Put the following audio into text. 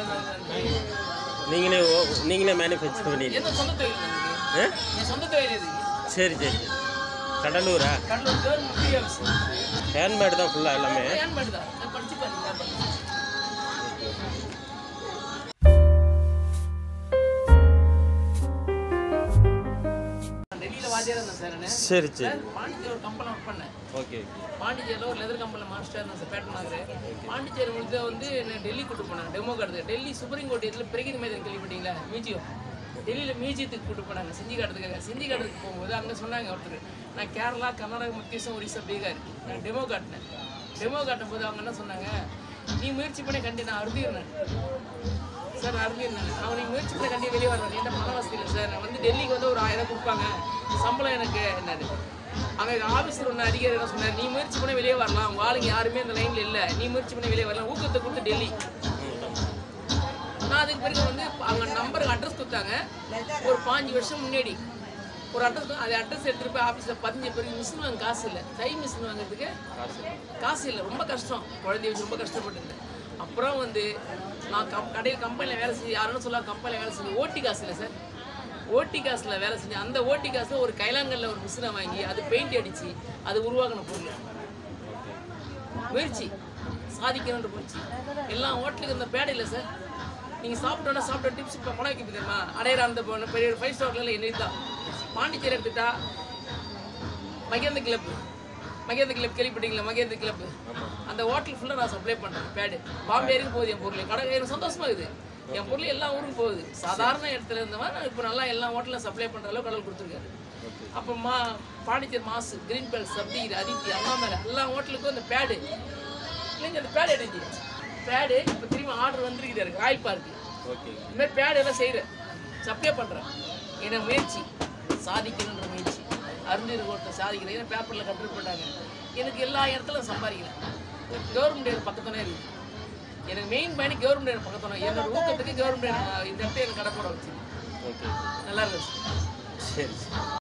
நீங்களே ஓ- நீங்களே மேனுஃபேக்சர் பண்ணிடுங்க என்ன சொந்த தொழில் எனக்கு ஆ என் சொந்த தொழில் இது சரி சரி கடலூரா கடலூர் கவர்மெண்ட் பிஎம்ஸ் ஹேண்ட்மேடு தான் ஃபுல்லாக எல்லாமே ஏன் பண்ணுதா நான் படிச்சு பாருங்க டெல்லியில் வாத்தியார் இருந்தேன் சார் நான் சரி சரி சார் பாண்டிச்சேரி ஒரு கம்பெனி ஒர்க் பண்ணேன் ஓகே ஓகே பாண்டிச்சேரியில் ஒரு லெதர் கம்பெனியில் மாஸ்டர் இருந்தேன் சார் பேட்டன் நகர் பாண்டிச்சேரி முடிஞ்ச வந்து நான் டெல்லி கூட்டு போனேன் டெமோ காட்டுறது டெல்லி சுப்ரீம் கோர்ட் இதில் பிரகிரி மேதன் கேள்விப்பட்டீங்களா மியூசியம் டெல்லியில் மியூசியத்துக்கு கூட்டு போனாங்க செஞ்சு காட்டுறதுக்காக செஞ்சு காட்டுறதுக்கு போகும்போது அங்கே சொன்னாங்க ஒருத்தர் நான் கேரளா கர்நாடகா மத்தியசம் ஒரிசா பீகார் நான் டெமோ காட்டினேன் டெமோ காட்டும் போது அவங்க என்ன சொன்னாங்க நீ முயற்சி பண்ணி கண்டி நான் அறுதிடுறேன் சார் அருந்திருந்தேன் அவன் நீ முயற்சி பண்ணி கண்டிப்பாக வெளியே வரணும் என்ன பண வசதி இல்லை சார் நான் வந்து டெல்லிக்கு வந்து ஒரு ஆயிரம் கொடுப்பாங்க சம்பளம் எனக்கு என்னது அங்கே ஆஃபீஸில் ஒன்று அதிகாரி என்ன சொன்னார் நீ முயற்சி பண்ணி வெளியே வரலாம் உங்கள் ஆளுங்க யாருமே அந்த லைனில் இல்லை நீ முயற்சி பண்ணி வெளியே வரலாம் ஊக்கத்தை கொடுத்து டெல்லி நான் அதுக்கு பிறகு வந்து அவங்க நம்பருக்கு அட்ரஸ் கொடுத்தாங்க ஒரு பாஞ்சு வருஷம் முன்னாடி ஒரு அட்ரஸ் அது அட்ரஸ் எடுத்துகிட்டு போய் ஆஃபீஸில் பதிஞ்ச பிறகு மிஷின் வாங்க காசு இல்லை கை மிஷின் வாங்குறதுக்கு காசு இல்லை ரொம்ப கஷ்டம் குழந்தைய வச்சு ரொம்ப கஷ்டப்பட்டுருந்தேன் அப்புறம் வந்து நான் கம் கடையில் கம்பெனியில் வேலை செஞ்சு யாருன்னு சொல்ல கம்பெனியில் வேலை செஞ்சு ஓட்டி காசு இல்லை சார் ஓட்டி காசில் வேலை செஞ்சு அந்த ஓட்டி காசில் ஒரு கைலாங்கல்ல ஒரு மிஷினை வாங்கி அது பெயிண்ட் அடித்து அது உருவாக்கின பொருள் முயற்சி சாதிக்கணுன்ற முயற்சி எல்லா ஹோட்டலுக்கு இந்த பேடை இல்லை சார் நீங்கள் சாப்பிட்டோன்னா சாப்பிட்ட டிப்ஸ் இப்போ பணம் வைக்க தெரியுமா அடையிற அந்த பொண்ணு பெரிய ஃபைவ் ஸ்டார்ல என்ன தான் பாண்டிச்சேரி எடுத்துட்டா மகேந்திர கிளப் மகேந்திர கிளப் கேள்விப்பட்டீங்களா மகேந்திர கிளப் அந்த ஹோட்டல் ஃபுல்லாக நான் சப்ளை பண்ணுறேன் பேடு பாம்பே வரைக்கும் போகுது என் பொருள் கடை எனக்கு சந்தோஷமா இருக்குது என் பொருள் எல்லா ஊருக்கும் போகுது சாதாரண இடத்துல இருந்தவன் நான் இப்போ நல்லா எல்லா ஹோட்டலும் சப்ளை பண்ணுற அளவுக்கு கடவுள் கொடுத்துருக்காரு அப்போ மா பாண்டிச்சேரி மாசு கிரீன் பேல் சப்தகிரி அதித்தி அண்ணாமலை எல்லா ஹோட்டலுக்கும் அந்த பேடு இல்லைங்க அந்த பேடு எடுத்து பேடு இப்போ திரும்ப ஆர்டர் வந்துருக்குது எனக்கு ராயல் பார்க்கு ஓகே இந்த மாதிரி பேடு எல்லாம் செய்கிறேன் சப்ளை பண்ணுறேன் என்ன முயற்சி சாதிக்கணுன்ற முயற்சி அருந்தீர் ஒருத்தர் சாதிக்கிறேன் ஏன்னா பேப்பரில் கட்டுரை போட்டாங்க எனக்கு எல்லா இடத்துலையும் சம்பாதிக்கிறேன் கவர்மெண்ட் பக்கத்துனே இருக்குது எனக்கு மெயின் பயணி கவர்மெண்ட் பக்கத்துன என்னோட ஊக்கத்துக்கு கவர்மெண்ட் இந்த இடத்துல எனக்கு கடை போட வச்சு ஓகே நல்லா இருக்குது சரி சரி